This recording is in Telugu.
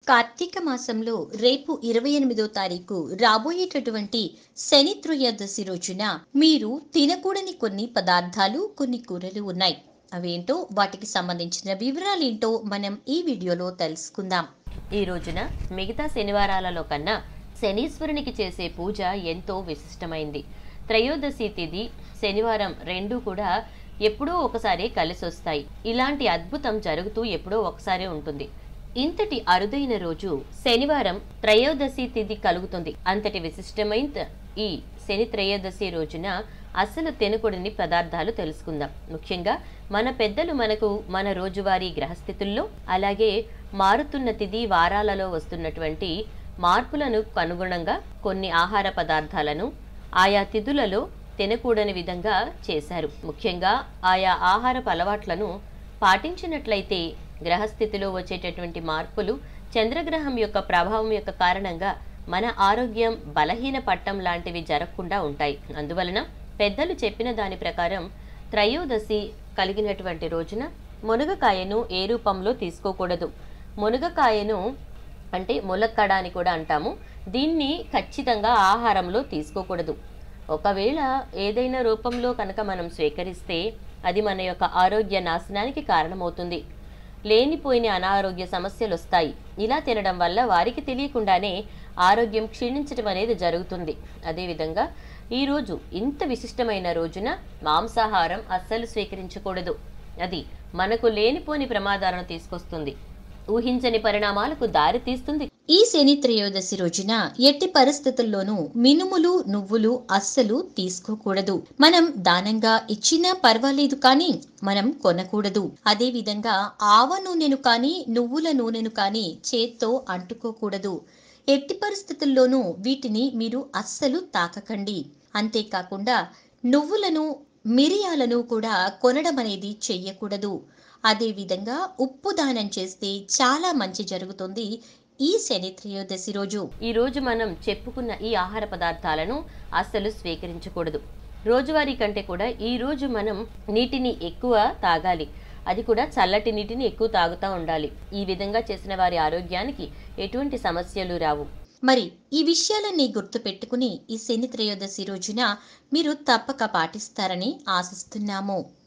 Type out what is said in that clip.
కార్తీక మాసంలో రేపు ఇరవై ఎనిమిదో తారీఖు రాబోయేటటువంటి శని త్రయోదశి రోజున మీరు తినకూడని కొన్ని పదార్థాలు కొన్ని కూరలు ఉన్నాయి అవేంటో వాటికి సంబంధించిన వివరాలేంటో మనం ఈ వీడియోలో తెలుసుకుందాం ఈ రోజున మిగతా శనివారాలలో కన్నా శనీశ్వరునికి చేసే పూజ ఎంతో విశిష్టమైంది త్రయోదశి తిథి శనివారం రెండూ కూడా ఎప్పుడో ఒకసారి కలిసి వస్తాయి ఇలాంటి అద్భుతం జరుగుతూ ఎప్పుడో ఒకసారి ఉంటుంది ఇంతటి అరుదైన రోజు శనివారం త్రయోదశి తిథి కలుగుతుంది అంతటి విశిష్టమైన ఈ శని త్రయోదశి రోజున అసలు తినకూడని పదార్థాలు తెలుసుకుందాం ముఖ్యంగా మన పెద్దలు మనకు మన రోజువారీ గ్రహస్థితుల్లో అలాగే మారుతున్న తిథి వారాలలో వస్తున్నటువంటి మార్పులను కనుగుణంగా కొన్ని ఆహార పదార్థాలను ఆయా తిథులలో తినకూడని విధంగా చేశారు ముఖ్యంగా ఆయా ఆహారపు అలవాట్లను పాటించినట్లయితే గ్రహస్థితిలో వచ్చేటటువంటి మార్పులు చంద్రగ్రహం యొక్క ప్రభావం యొక్క కారణంగా మన ఆరోగ్యం బలహీన పట్టం లాంటివి జరగకుండా ఉంటాయి అందువలన పెద్దలు చెప్పిన దాని ప్రకారం త్రయోదశి కలిగినటువంటి రోజున మునగకాయను ఏ రూపంలో తీసుకోకూడదు మునగకాయను అంటే ములక్కడ అని కూడా అంటాము దీన్ని ఖచ్చితంగా ఆహారంలో తీసుకోకూడదు ఒకవేళ ఏదైనా రూపంలో కనుక మనం స్వీకరిస్తే అది మన యొక్క ఆరోగ్య నాశనానికి కారణమవుతుంది లేనిపోయిన అనారోగ్య సమస్యలు వస్తాయి ఇలా తినడం వల్ల వారికి తెలియకుండానే ఆరోగ్యం క్షీణించడం అనేది జరుగుతుంది అదేవిధంగా ఈరోజు ఇంత విశిష్టమైన రోజున మాంసాహారం అస్సలు స్వీకరించకూడదు అది మనకు లేనిపోని ప్రమాదాలను తీసుకొస్తుంది ఊహించని పరిణామాలకు దారి తీస్తుంది ఈ శని త్రయోదశి రోజున ఎట్టి పరిస్థితుల్లోనూ మినుములు నువ్వులు అస్సలు తీసుకోకూడదు మనం దానంగా ఇచ్చినా పర్వాలేదు కానీ మనం కొనకూడదు అదే విధంగా ఆవ నూనెను కానీ నువ్వుల నూనెను కానీ చేత్తో అంటుకోకూడదు ఎట్టి పరిస్థితుల్లోనూ వీటిని మీరు అస్సలు తాకకండి అంతేకాకుండా నువ్వులను మిరియాలను కూడా కొనడం అనేది చెయ్యకూడదు అదేవిధంగా ఉప్పు దానం చేస్తే చాలా మంచి జరుగుతుంది ఈ శని త్రయోదశి రోజు ఈ రోజు మనం చెప్పుకున్న ఈ ఆహార పదార్థాలను అస్సలు స్వీకరించకూడదు రోజువారీ కంటే కూడా ఈ రోజు మనం నీటిని ఎక్కువ తాగాలి అది కూడా చల్లటి నీటిని ఎక్కువ తాగుతూ ఉండాలి ఈ విధంగా చేసిన వారి ఆరోగ్యానికి ఎటువంటి సమస్యలు రావు మరి ఈ విషయాలన్నీ గుర్తుపెట్టుకుని ఈ శని త్రయోదశి రోజున మీరు తప్పక పాటిస్తారని ఆశిస్తున్నాము